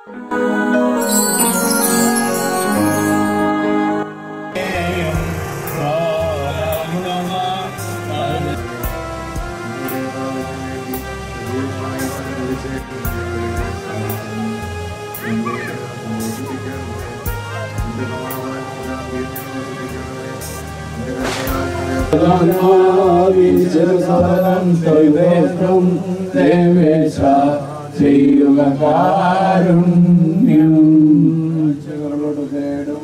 ദേവേശ ചെയ്യുക കാരുണ്യം ചെറുകളോട് തേടും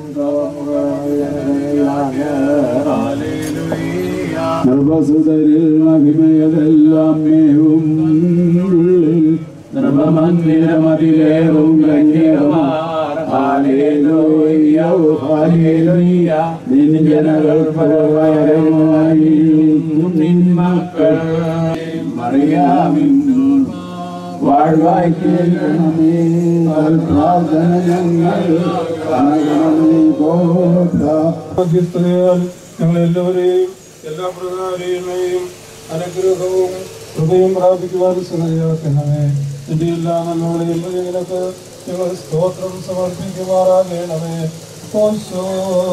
നിർവസുതരിൽ മഹിമയതെല്ലാം മേവും ഉള്ളിൽ നിർമ്മമന്ദിരമതിലേറും കന്യകമാർ ഹാലേലൂയ്യ ഹാലേലൂയ്യ നിൻ ജനകൾ പരവയരമായി നിൻ മക്കൾ മറിയാമിൻ വാഴ്വായി കേൾക്കണമേ പ്രാർത്ഥന ഞങ്ങൾ മധ്യസ്ഥതയാൽ ഞങ്ങളെല്ലാവരെയും എല്ലാ പ്രകാരങ്ങളെയും അനുഗ്രഹവും ഹൃദയം പ്രാപിക്കുവാൻ സഹായിക്കണമേ എന്റെ എല്ലാ നന്മകളെയും ഞങ്ങൾക്ക് ഞങ്ങൾ സ്തോത്രം സമർപ്പിക്കുമാറാകണമേ ഓശോ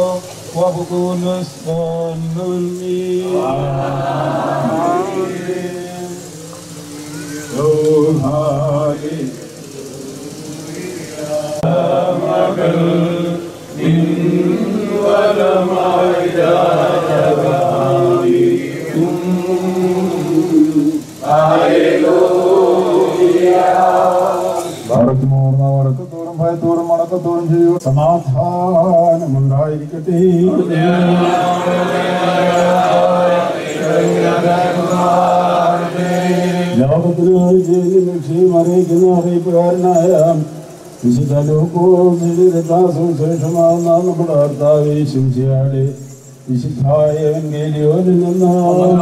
വടക്കുമോർന്ന വടക്കത്തോറും ഭയത്തോറും വടക്കത്തോറും ചെയ്യും സമാധാനമുണ്ടായിരിക്കട്ടെ ലോകത്തിന് ലക്ഷ്യം അറിയിക്കുന്ന അറിയിപ്പുകാരനായ വിശുദ്ധ ലോകവും സുശേഷമാകുന്ന നമ്മുടെ ഭർത്താവ് ശിംശിയാടെ വിശുദ്ധായ എവൻഗേലിയോനിൽ നിന്ന്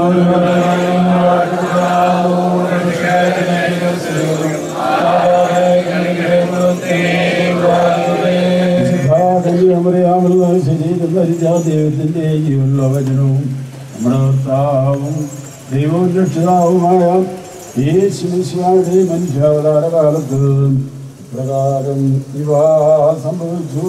വിശുദ്ധാകന്യമറിയാമുള്ള ശരീരം ധരിച്ച ദൈവത്തിന്റെ ജീവനുള്ള വചനവും നമ്മുടെ ഭർത്താവും ദൈവവും രക്ഷിതാവുമായ യേശുമിശിയായുടെ മനുഷ്യാവതാര കാലത്ത് പ്രകാരം ഇവ സംഭവിച്ചു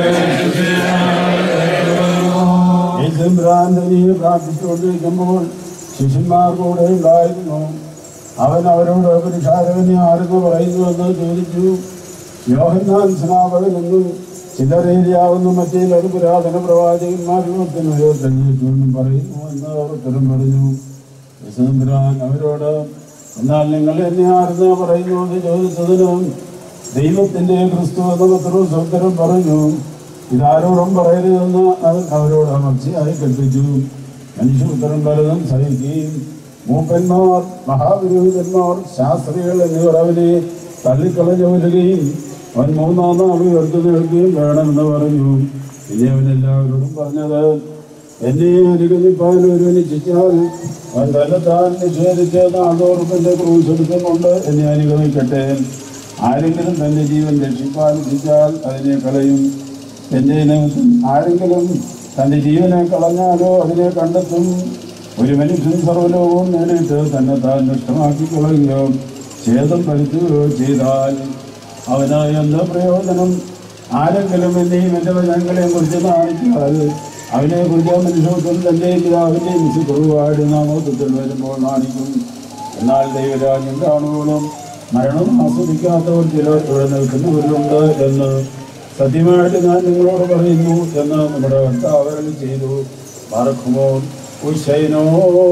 യേശുബ്രാന്തനിയെ പ്രാർത്ഥിച്ചുകൊണ്ടിരിക്കുമ്പോൾ ശിഷ്യന്മാർ കൂടെ ഉണ്ടായിരുന്നു അവൻ അവരോട് പുരുഷാരവനെ ആരെന്ന് പറയുന്നുവെന്ന് ചോദിച്ചു യോഹന്നാൻ സ്നാപകനെന്നും ചിലരേരിയാവുന്ന മറ്റേതൊരു പുരാതന പ്രവാചകന്മാരും തന്നെ പറയുന്നു എന്ന് അവർ ഉത്തരം പറഞ്ഞു യേശുദമ്പുരാൻ അവരോട് എന്നാൽ നിങ്ങൾ എന്നെ ആരെന്ന് പറയുന്നു എന്ന് ചോദിച്ചതിനും ദൈവത്തിന്റെ ക്രിസ്തു എന്ന പത്രവും ഉത്തരം പറഞ്ഞു ഇതാരോടും പറയരുതെന്ന് അവൻ അവരോട് അമർച്ചയായി കൽപ്പിച്ചു മനുഷ്യ ഉത്തരം പലതും സഹിക്കുകയും മൂപ്പന്മാർ മഹാപുരോഹിതന്മാർ ശാസ്ത്രികൾ എന്നിവർ അവനെ തള്ളിക്കളഞ്ഞു വരികയും അവൻ മൂന്നാം നാൾ ഉയർത്തു നിൽക്കുകയും വേണമെന്ന് പറഞ്ഞു പിന്നെ അവൻ എല്ലാവരോടും പറഞ്ഞത് എന്നെ അനുഗമിപ്പാൻ ഒരുവന് ശിച്ചാൽ അവൻ തന്നെത്താൻ നിഷേധിച്ച് നാടോർപ്പിന്റെ ക്രൂശെടുത്തുകൊണ്ട് എന്നെ അനുഗമിക്കട്ടെ ആരെങ്കിലും തന്റെ ജീവൻ രക്ഷിപ്പാൻ ഇച്ഛിച്ചാൽ അതിനെ കളയും എന്റെ നിമിത്തം ആരെങ്കിലും തന്റെ ജീവനെ കളഞ്ഞാലോ അതിനെ കണ്ടെത്തും ഒരു മനുഷ്യൻ സർവ്വലോകവും നേരിട്ട് തന്നെ താൻ നഷ്ടമാക്കി കളയുകയോ ഛേദം വരുത്തുകയോ ചെയ്താൽ അവനായി എന്താ പ്രയോജനം ആരെങ്കിലും എന്നെയും എൻ്റെ വചനങ്ങളെയും കുറിച്ച് കാണിച്ചാൽ അവനെ കുറിച്ച് മനുഷ്യത്വം തന്റെ പിതാവിൻ്റെയും ശുക്രവാടി നാമോത്വത്തിൽ വരുമ്പോൾ കാണിക്കും എന്നാൽ ദൈവരാജ്യം കാണുവോളും മരണം ആസ്വദിക്കാത്തവർ ചിലർ ഇവിടെ നിൽക്കുന്നവരുണ്ട് എന്ന് സത്യമായിട്ട് ഞാൻ നിങ്ങളോട് പറയുന്നു എന്ന് നമ്മുടെ കർത്താവരൾ ചെയ്തു മറക്കുമോ ഉശൈനോ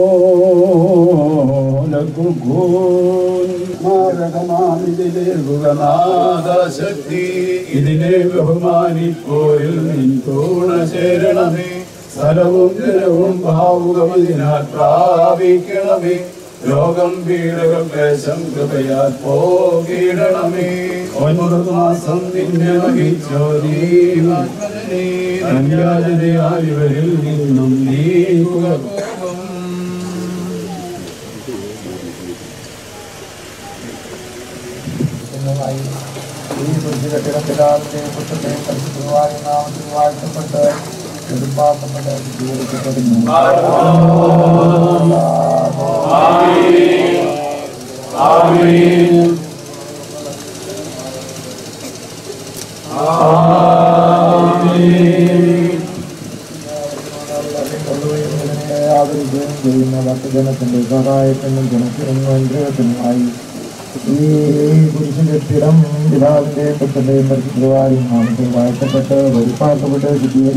ശക്തി ഇതിനെ ബഹുമാനിപ്പോരിൽ നിൻ തൂണ ചേരണമേ സ്ഥലവും ജലവും ഭാവുകമതിനാൽ പ്രാപിക്കണമേ രോഗം പീഡകൾ ക്ലേശം കൃപയാൽ പോകിടണമേ ഒൻപത് മാസം നിന്നെ വഹിച്ചോ നീയാജനയായവരിൽ നിന്നും നീക്കുക ഈ കെട്ടിടത്തിലാളുടെയും പുത്രത്തെയും പരിശുദ്ധമായ നാമത്തിൽ വാഴ്ത്തപ്പെട്ട് എതിർപ്പാക്കപ്പെട്ട് ജീവിക്കപ്പെടുന്നു ആദരിക്കുകയും ചെയ്യുന്ന ഭക്തജനത്തിന്റെ സഹായത്തിനും ഗുണത്തിനും അനുഗ്രഹത്തിനുമായി ഈ പുരുഷന്റെ സ്ഥിരം പിതാവിന്റെയും പുത്രന്റെയും പരിശുദ്ധവായും നാമത്തിൽ വാഴ്ത്തപ്പെട്ട് വെളിപ്പാക്കപ്പെട്ട്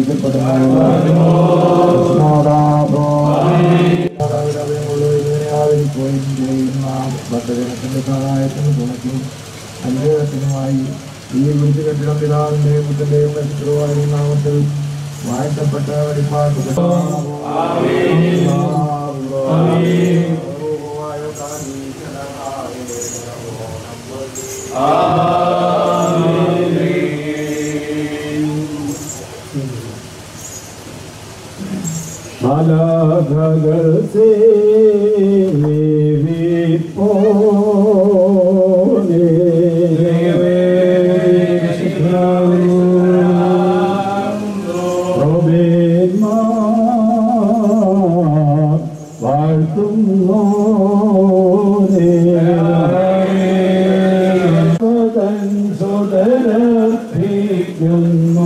ശുദ്ധീകരിക്കപ്പെടുന്ന ചെയ്യുന്ന ഭക്തജനത്തിന്റെ സഹായത്തിനും ഗുണത്തിനും അനുഗ്രഹത്തിനുമായി ഈ വിളിച്ചു കെട്ടിടം പിതാവിന്റെയും പുത്രന്റെയും പരിശുദ്ധവായും നാമത്തിൽ വാഴ്ത്തപ്പെട്ട വെളിപ്പാക്കപ്പെട്ട മലകൾ സേവിപ്പോനെ പ്രഭേന്മാർ വാഴ്ത്തുന്നോനെ തൻ സുതരപ്പിക്കുന്നു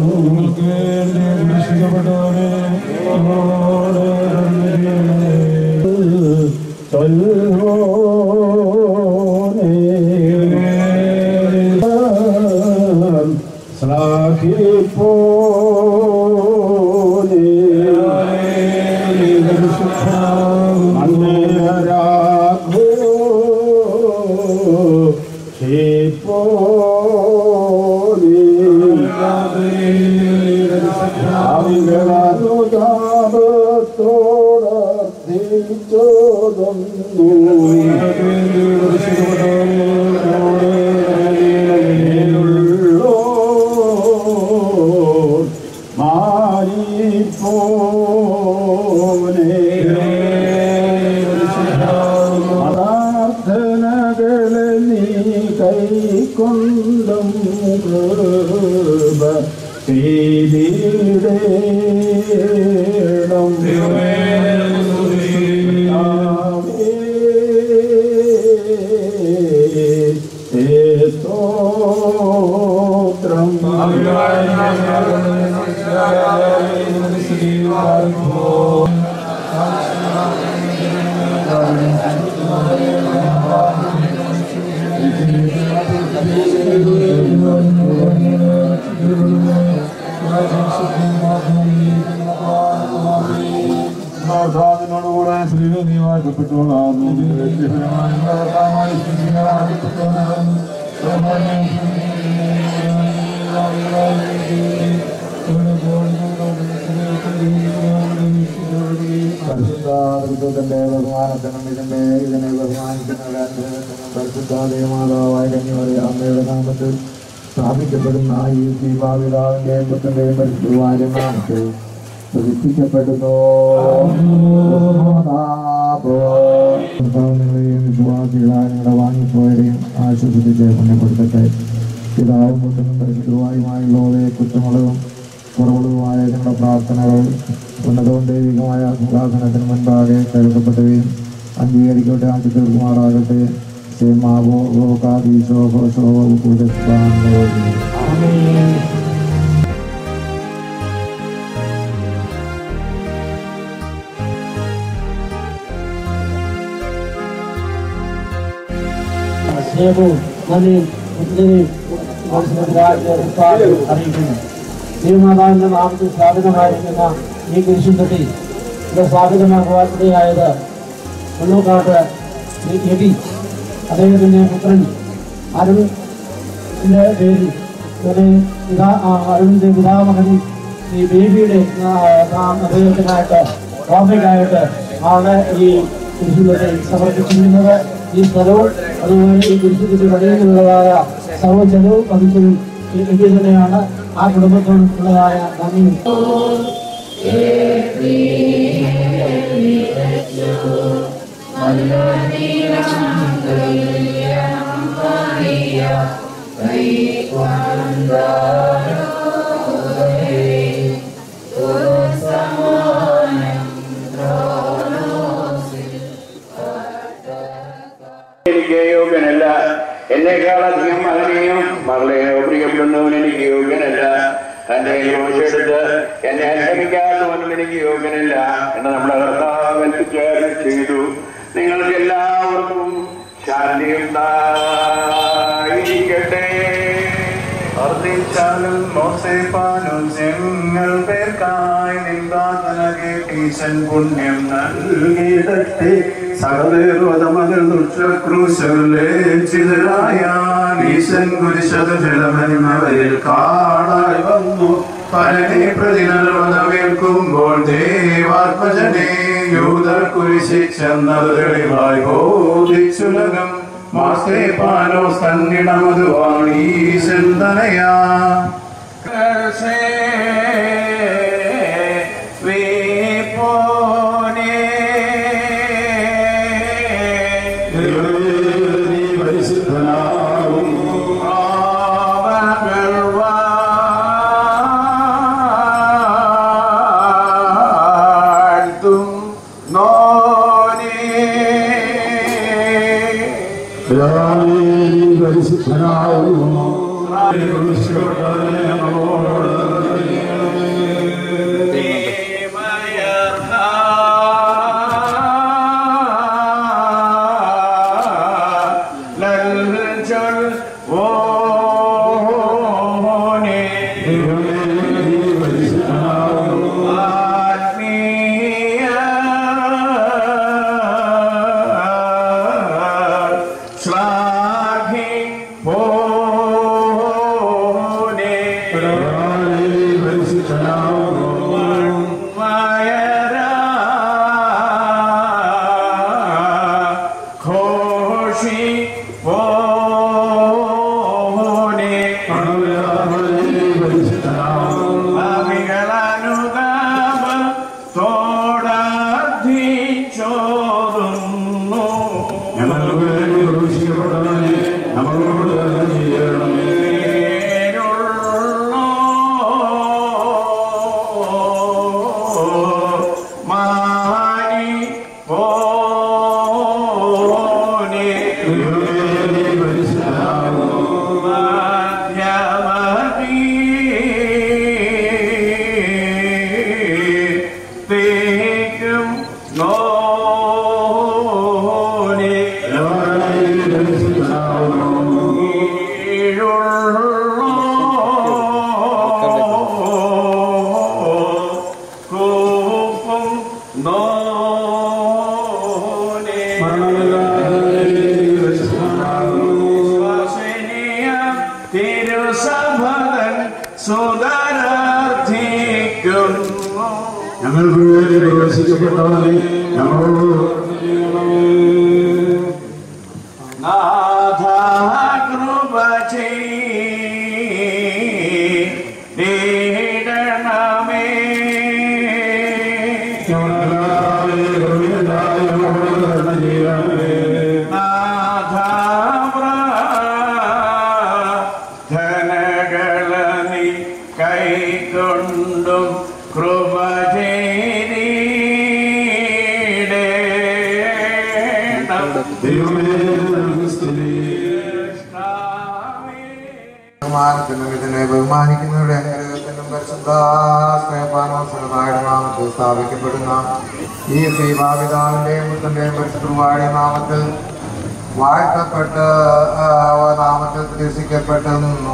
പ്രാർത്ഥനകളെ നീ കൈക്കൊണ്ടും കൃപ ചെയ്തിടേണം സ്തോത്രം കർത്താവിനോടുകൂടെ സ്ത്രീകൾ നീ വാഴ്ത്തപ്പെട്ടോളാകുന്നു പരിശുദ്ധാത്മത്തിന്റെ ബഹുമാനത്തിനും ഇതിന്റെ ഇതിനെ ബഹുമാനിക്കുന്നവരുടെ അനുഗ്രഹത്തിനും പരിശുദ്ധാദയമാതാവായ കന്യമറി അമ്മയുടെ നാമത്തിൽ സ്ഥാപിക്കപ്പെടുന്ന ഈ ദീപാപിതാവിന്റെയും പുത്രന്റെയും പരിശുദ്ധവായ നാമത്തിൽ പ്രതിഷ്ഠിക്കപ്പെടുന്നു നിങ്ങളെയും വിശ്വാസികളായ നിങ്ങളുടെ വാങ്ങിപ്പോയരെയും ആശ്വസിപ്പിച്ച് പുണ്യപ്പെടുത്തട്ടെ പിതാവും പുത്രനും പരിശുദ്ധവായുമായുള്ളവരെ കുറ്റമുള്ളതും കുറവുള്ളതുമായ ഞങ്ങളുടെ പ്രാർത്ഥനകൾ ഉന്നതവും ദൈവികമായ സിംഹാസനത്തിന് മുൻപാകെ കരുതപ്പെട്ടവയും അംഗീകരിക്കട്ടെ ആക്കി തീർക്കുമാറാകട്ടെ സേമാവോ ഗോകാദീശോ ഹോശോ കൂടസ്ഥാനോ സ്നേഹവും നന്ദിയും ഒത്തിരിയും അറിയിക്കുന്നു ദൈവമാതാവിന്റെ നാമത്തിൽ സ്ഥാപിതമായിരിക്കുന്ന ഈ കുരിശും തൊട്ടി ഇവിടെ സ്ഥാപിതമാക്കുവാനിടയായത് ഉള്ളൂക്കാട്ട് എബി അദ്ദേഹത്തിന്റെ പുത്രൻ അരുണിന്റെ പേരിൽ ഇവരെ പിതാ ആ, അരുണിന്റെ പിതാമകനും ഈ ബേബിയുടെ ആ, നാം അദ്ദേഹത്തിനായിട്ട് ഓർമ്മയ്ക്കായിട്ട് ആണ് ഈ കുരിശുതൊട്ടി സമർപ്പിച്ചിരിക്കുന്നത് ഈ സ്ഥലവും അതുപോലെ ഈ കുരിശുതൊട്ടി പണിയുന്നതായ സർവ്വ ചെലവും വഹിച്ചതും ഈ എബി തന്നെയാണ് ആ കുടുംബത്തോടുള്ളതായ നന്ദി എനിക്ക് യോഗ്യനല്ല എന്നേക്കാളധികം മകനെയും മകളെ പ്രിയപ്പെടുന്നവൻ എനിക്ക് യോഗ്യനല്ല തന്റെ യോഗ്യടുത്ത് എന്നെ അനുസരിക്കാത്തവനും എനിക്ക് യോഗ്യനല്ല എന്ന് നമ്മുടെ കർത്താവ് കൽപ്പിച്ച് ചെയ്തു നിങ്ങൾക്ക് എല്ലാവർക്കും ശാന്തിയും ഉണ്ടായിരിക്കട്ടെ വർദ്ധിച്ചാലും മോസേപ്പാനും ഞങ്ങൾ പേർക്കായി നിന്ദാതന കേട്ടീശൻ പുണ്യം നൽകിയിടട്ടെ സകലേർവതമകൾ ദുഷ്ടക്രൂശകളേച്ചിതരായ ഈശൻ കുരിശതജലമരിമവരിൽ കാടായി വന്നു പരനെ പ്രതിനർവതമേൽക്കുമ്പോൾ ദേവാത്മജനെ യൂതർ കുരിശിച്ചെന്നത് തെളിവായി ബോധിച്ചുലകം മാസേപാനോ സന്നിടമതുവാണ് ഈശൻ തനയാ നീ പരിശുദ്ധനാകും പിതാവേ, നീ പരിശുദ്ധനാകുന്നു നമ്മളോട് ചെയ്യണമേ തിരുസഭതൻ സുതരാർത്ഥിക്കും ഞങ്ങൾക്ക് വേണ്ടി പ്രവേശിക്കപ്പെട്ടവനെ ഞങ്ങളോട് നാഥ കൃപ ചെയ്യണമേ നാഥ ധനകള നീ കൈകൊണ്ടും കൃപ ബഹുമാനത്തിനും ഇതിനെ ബഹുമാനിക്കുന്നവരുടെ അനുഗ്രഹത്തിനും പരിശുദ്ധാസ്ത്രയപാനോസനതായുടെ നാമത്തിൽ സ്ഥാപിക്കപ്പെടുന്ന ഈ ശ്രീഭാവിതാവിന്റെയും പുത്രന്റെയും പരിശുദ്ധമായ നാമത്തിൽ വാഴ്ത്തപ്പെട്ട് ആ, നാമത്തിൽ പ്രതീക്ഷിക്കപ്പെടുന്നു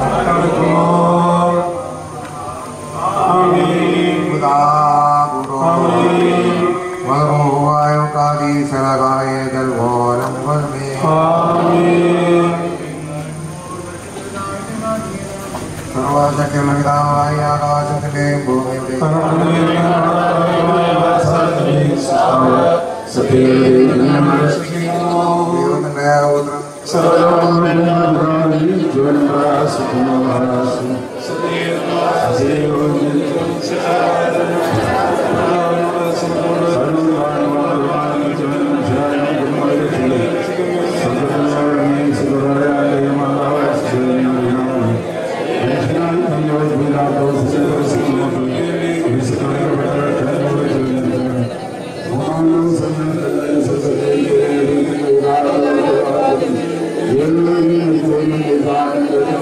സർവശക്തിയുള്ള പിതാവായ ആകാശത്തിന്റെയും ഭൂമിയുടെയും ദൈവത്തിന്റെ ഏകപുത്രൻ Thank you.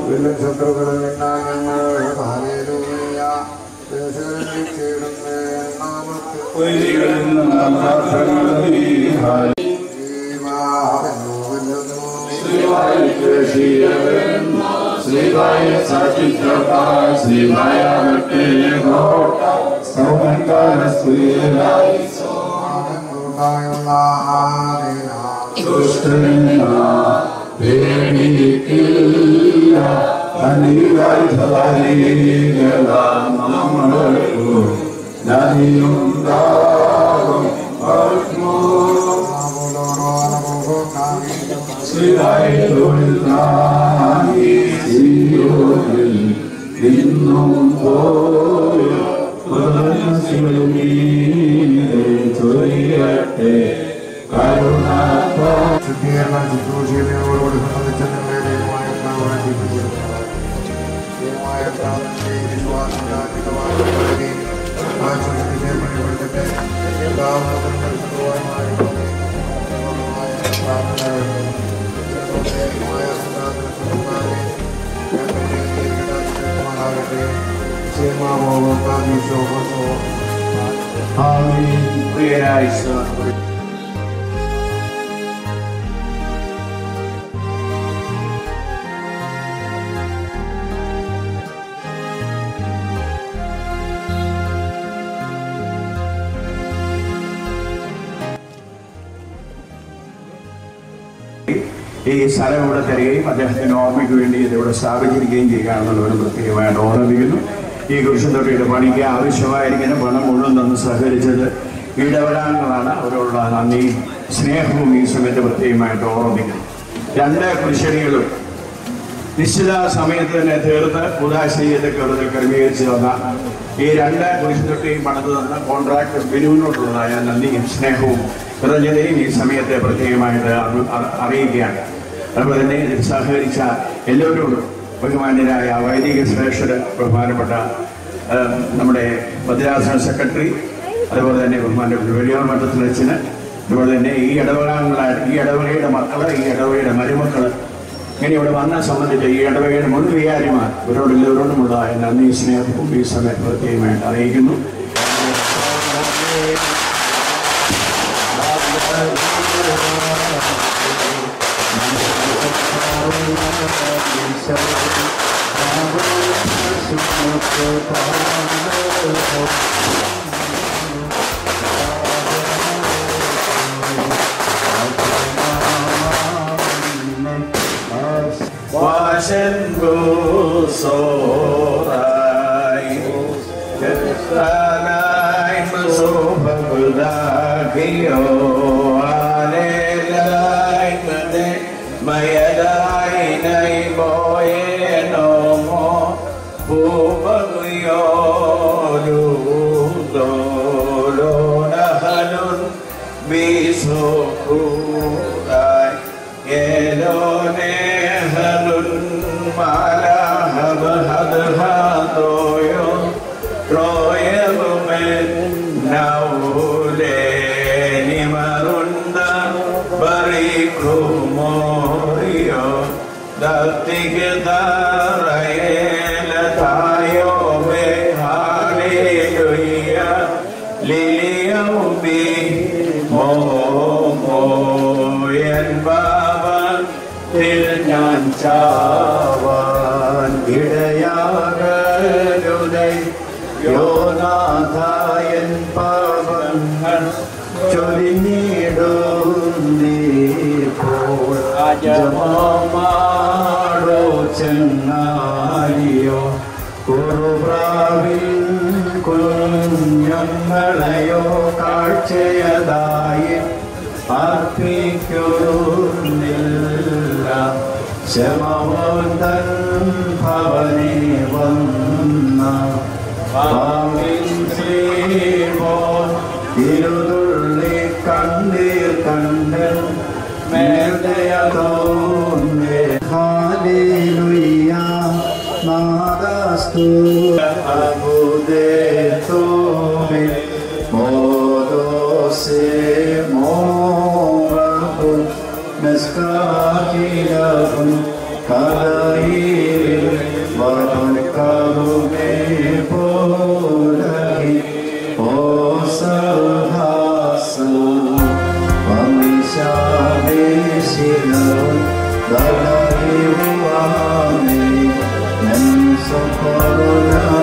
വീണ്ടും ശത്രുക്കളിൽ നിന്നാൽ ഞങ്ങൾ ഹാലേലൂയ ദേശങ്ങളിൽ ചേരുന്ന നാമത്തിൽ ഇന്നും പോയ ചൊരിയട്ടെ കരുണാ ശുദ്ധീകരണ ശുശ്രൂഷയോടുകൂടി സംബന്ധിച്ച നിങ്ങളെ ദൈവമായ കർത്താവ് അനുഗ്രഹിച്ചിരിക്കുന്നു. ദൈവമായ കർത്താവിന്റെ വിശ്വാസം രാജ്യത്തെ ആശ്വസിപ്പിച്ച് പണിപ്പെടുത്തട്ടെ. എല്ലാവർക്കും പരിശുദ്ധവുമായ ദൈവമായ കർത്താവിനെ ദൈവമായ കർത്താവിന്റെ സുഖമാകെ ഞങ്ങളുടെ ജീവിതമാകട്ടെ. ക്ഷേമാവോ കാതീശോ ആമേൻ പ്രിയരായ ഈശോ, ഈ സ്ഥലം ഇവിടെ തരികയും അദ്ദേഹത്തിന് ഓർമ്മയ്ക്ക് വേണ്ടി ഇത് ഇവിടെ സ്ഥാപിച്ചിരിക്കുകയും ചെയ്യുകയാണെന്നുള്ളവർ പ്രത്യേകമായിട്ട് ഓർമ്മിപ്പിക്കുന്നു ഈ കുരിശുതൊട്ടിയുടെ പണിക്ക് ആവശ്യമായിരിക്കുന്ന പണം മുഴുവൻ തന്ന് സഹകരിച്ചത് ഇടപെടാനുള്ളതാണ് അവരോടുള്ള നന്ദിയും സ്നേഹവും ഈ സമയത്ത് പ്രത്യേകമായിട്ട് ഓർമ്മിക്കുന്നു രണ്ട് കുരിശടികളും നിശ്ചിത സമയത്ത് തന്നെ തീർത്ത് ഉദാശീയത്തൊക്കെ ഉള്ളത് ക്രമീകരിച്ച് തന്ന ഈ രണ്ട് കുരിശുതൊട്ടിയും പണിത് തന്ന കോൺട്രാക്ട് ബിനുവിനോടുള്ളതായ നന്ദിയും സ്നേഹവും കൃതജ്ഞതയും ഈ സമയത്തെ പ്രത്യേകമായിട്ട് അറി- അറി- അറിയിക്കുകയാണ് അതുപോലെ തന്നെ ഇതിൽ സഹകരിച്ച എല്ലാവരോടും ബഹുമാന്യരായ വൈദിക ശ്രേഷ്ഠര് ബഹുമാനപ്പെട്ട ആ, നമ്മുടെ ഭദ്രാസന സെക്രട്ടറി അതുപോലെ തന്നെ ബഹുമാനപ്പെട്ട വലിയ മണ്ഡലത്തിലച്ഛന് അതുപോലെ തന്നെ ഈ ഇടവകാലങ്ങളായിട്ട് ഈ ഇടവകയുടെ മക്കള് ഈ ഇടവകയുടെ മരുമക്കള് ഇങ്ങനെ ഇവിടെ വന്ന സംബന്ധിച്ച് ഈ ഇടവകയുടെ മുൻ വികാരിമാർ ഇവരോട് എല്ലാവരോടുമുള്ള നന്ദി സ്നേഹവും ഈ സമയത്ത് പ്രത്യേകമായിട്ട് അറിയിക്കുന്നു Bisukurai Elonehalun malahadhadhadoyo Troyelumen nauleni marunda Barikumorio Datigdarayela me Hallelujah Liliyaumi Moyan ബാബൻ ഞാൻ ചാവാൻ ഇടയാകരുതൈ യോനാഥായൻ പാപങ്ങൾ ചൊരിഞ്ഞിടുന്നീപ്പോൾ ജമാടോ ചെന്നാലിയോ കുറുപ്രാവിൽ കുഞ്ഞങ്ങളെയോ കാഴ്ചയതായി അർപ്പിക്കുന്നില്ല ശമവന്തൻ ഭവനെ വന്ന പാവിൻ ശ്രീമോൻ ഇരുതുള്ളി കണ്ണീർ കണ്ട് മേൽദയ തോന്നേ ഹാലേലുയ്യ നാദസ്തു അബുദേ തോമേ മോദോസേ മോഹു നസ്കാഹിലഹും കലയില സഫറോല